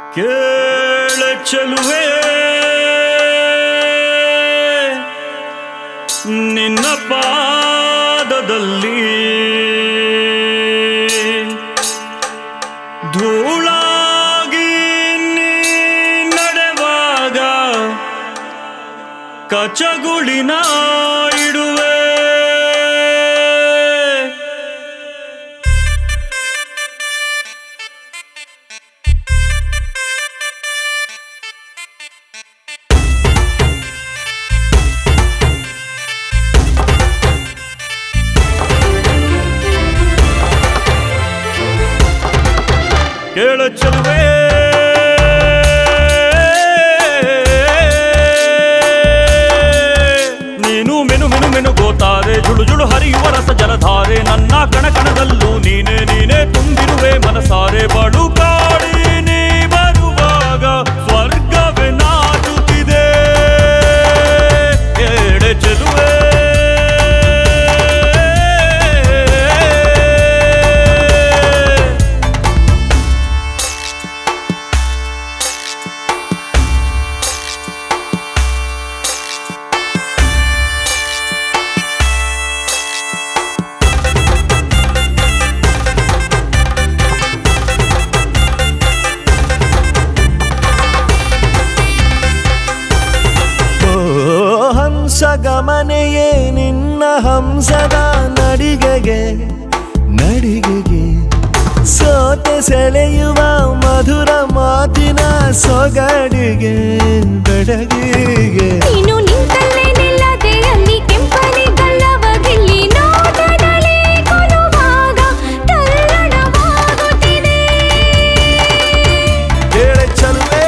ಕೇಳ ಚೆಲುವೆ ನಿನ್ನ ಪಾದದಲ್ಲಿ ಧೂಳಾಗಿ ನೀ ನಡೆವಾಗ ಕಚಗುಳಿನ ಇಡುವೆ ಕೇಳ ಚೆಲುವೆ ನೀನು ಮೆನು ಮೆನು ಮೆನು ಗೋತಾರೆ ಜುಳು ಜುಳು ಹರಿಯುವ ರಸ ಜಲಧಾರೆ ನನ್ನ ಕಣ ಕಣದಲ್ಲೂ ನೀನೆ ನೀನೆ ತುಂಬಿರುವೆ ಮನಸಾರೆ ಬಡು ಕಾಡಿ ನೀ ಬರುವಾಗ ಸ್ವರ್ಗವೇ ನಾಚುತ್ತಿದೆ ಕೇಳೆ ಚೆಲುವೆ ಓ ಹಂಸ ಗಮನೆಯೇ ನಿನ್ನ ಹಂಸದ ನಡಿಗೆಗೆ ನಡಿಗೆಗೆ ಸೋತೆ ಸೆಳೆಯುವ ಮಧುರ ಮಾತಿನ ಸೊಗಡಿಗೆ ಬೆಡಗಿಗೆ ನೀನು ನಿಂತಲ್ಲೇ ನಿಲ್ಲದೆ ಅಲ್ಲಿ ಕೆಂಪನೆ ಗಲ್ಲವ ಗಿಲ್ಲಿ ನೋಟದಲ್ಲಿ ಕೊಲುವಾಗ ತಲ್ಲಣವಾಗುತ್ತಿದೆ ಹೇಳ ಚಲ್ಲೆ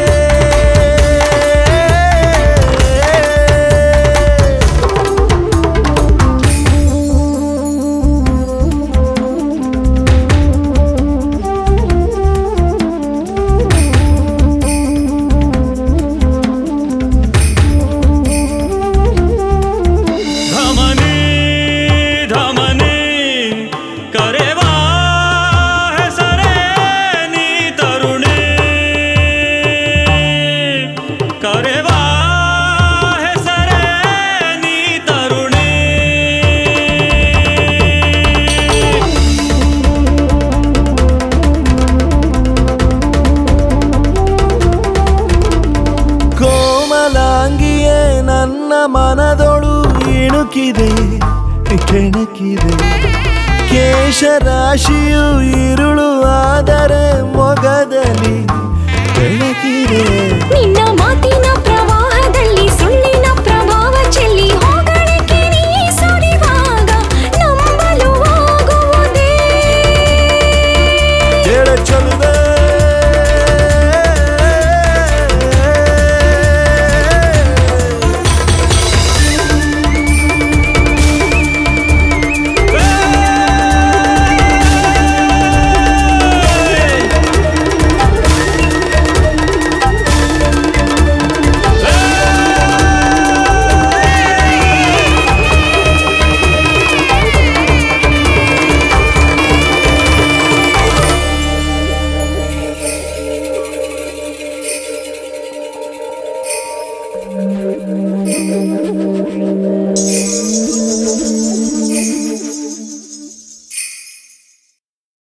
ಧಮನಿ ಧಮನಿ ಕರೆವಾ ಹೆಸರೇ ನೀ ತರುಣಿ ಕರೆವಾ ಹೆಸರೇ ನೀ ತರುಣಿ ಕೋಮಲಾಂಗಿಯೇ ನನ್ನ ಮನದೊಳು ಇಣುಕಿದೆ ಕೆಣಕಿದೆ ಕೇಶರಾಶಿಯು ಇರುಳು ಆದರೆ ಮೊಗದಲ್ಲಿ ಬೆಳಕಿದೆ ನಿನ್ನ ಮಾತಿನ